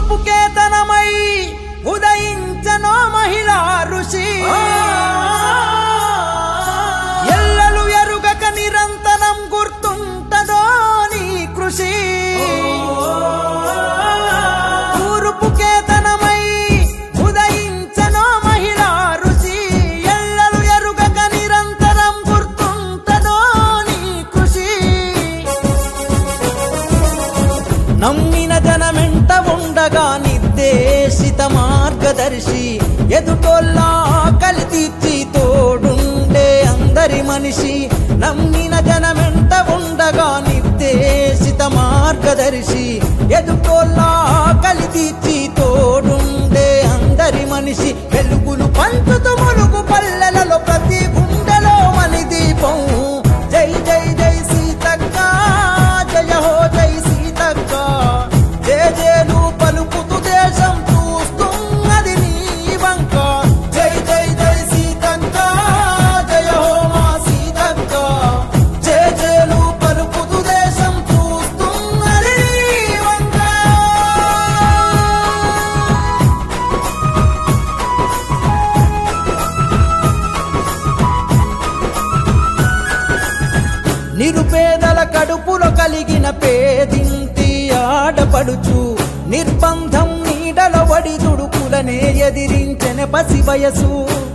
తూర్పు కేతనమై ఉదయించనో మహిళా ఋషి ఎల్లలు ఎరుగక నిరంతరం గుర్తుంటదో నీ కృషి తూర్పు కేతనమై ఉదయించనో మహిళా ఋషి ఎల్లలు ఎరుగక నిరంతరం గుర్తుంటదో నీ కృషి నమ్మిన జనమెంట ఉండగా నిర్దేశిత మార్గదర్శి ఎదుటోళ్ళ ఆకలి తీర్చి తోడుండే అందరి మనిషి నమ్మిన జనమెంట ఉండగా నిర్దేశిత మార్గదర్శి ఎదుటోళ్ళ ఆకలి తీర్చి తోడుండే అందరి మనిషి వెలుగులు పంచుతూ ములుగు పల్లెలలో ప్రతి గుండెలో మని దీపం జై జై జై సీతక్క జయ హో జై సీతక్క జయ జయలు పలుకుతూ దేశం చూస్తున్నది నీ వంక జై జై జై సీతక్క జయ హో మా సీతక్క జయ జయలు పలుకుతూ దేశం చూస్తున్నది నీ వంక నిరుపేదల కడుపులో కలిగిన పేదింటి ఆడపడుచు నిర్బంధం నీడల వడి దుడుకులనే ఎదిరించెన పసి వయసు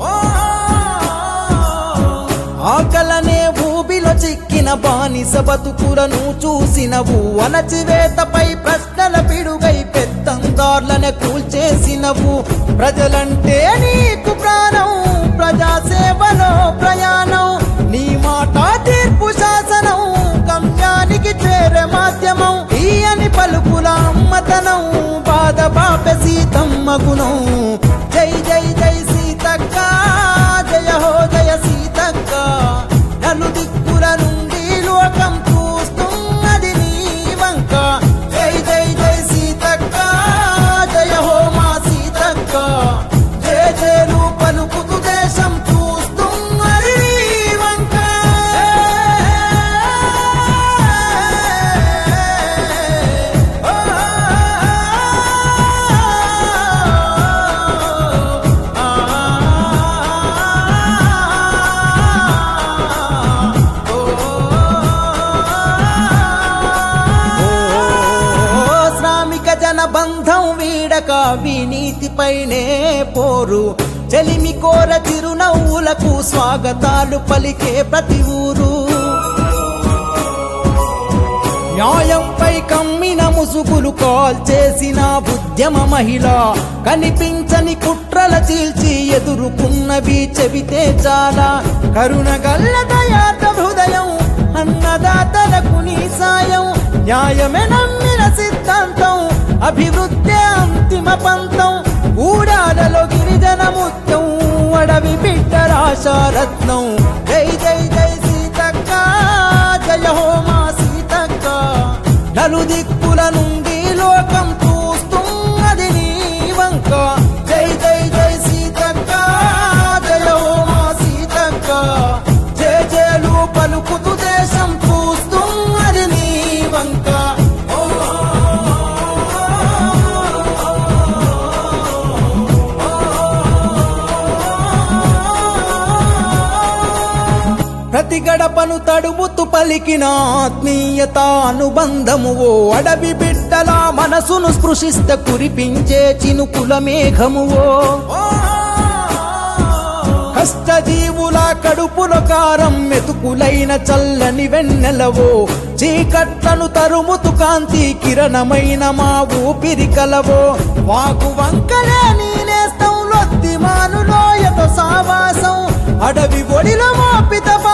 ఆకలనే భూమిలో చిక్కిన బానిస బతుకులను చూసినవు అణచివేతపై ప్రశ్నల పిడుగై పెత్తందార్లనే కూల్చేసినవు ప్రజలంటే నీకు ప్రాణం ప్రజాసేవలో ప్రయాణం నీ మాట తీర్పు శాసనం గమ్యానికి చేరే మాధ్యమం ఈయని పలుకుల అమ్మతనం బాధ బాప సీతమ్మ గుణం జై జై జై సీతక్క జయ హో జయ సీతక్క నలు దిక్కుల నుండి లోకం చూస్తున్నది నీ వంక జై జై జై సీతక్క జయ హో మా సీతక్క జయ జయలు పలుకుతూ దేశం చూస్తున్నది నీ వంక ఓ శ్రామిక జన బంధం వీడక వినీతిపైనే పోరు చెలిమి కోర చిరునవ్వులకు స్వాగతాలు పలికే ప్రతి ఊరు న్యాయంపై కమ్మిన ముసుగులు కాల్ చేసిన ఉద్యమ మహిళ కనిపించని కుట్రల చీల్చి ఎదుర్కొన్నవి చెబితే చాలా కరుణ గల్ల దయాత హృదయం అన్నదాతలకు నీ సాయం న్యాయమే నమ్మిన సిద్ధాంతం అభివృద్ధి అంతిమ పంతం ఊడాలలో గిరిజన ముత్యం అడవి బిడ్డ రాశారత్నం జై జై జై సీతక్క జయ హో మా సీతక్క నలు దిక్కుల నుండి లోకం చూస్తున్నది నీ వంక జై జై జై సీతక్క జయ హో మా సీతక్క జయ జయలు పలుకుతూ దేశం చూస్తున్నది నీ వంక ప్రతి గడపను తడుముతూ పలికిన ఆత్మీయత అనుబంధము ఓ అడవి బిడ్డల మనసును స్పృశిస్తే కురిపించే చినుకుల మేఘమువో కష్టజీవుల కడుపుల కారం మెతుకులైన చల్లని వెన్నెలవో చీకట్లను తరుముతు కాంతి కిరణమైన మా ఊపిరి కలవో వాకు వంకలే నీనేస్తం లొత్తి మానులోయతో సావాసం అడవి ఒడిలో మోపిత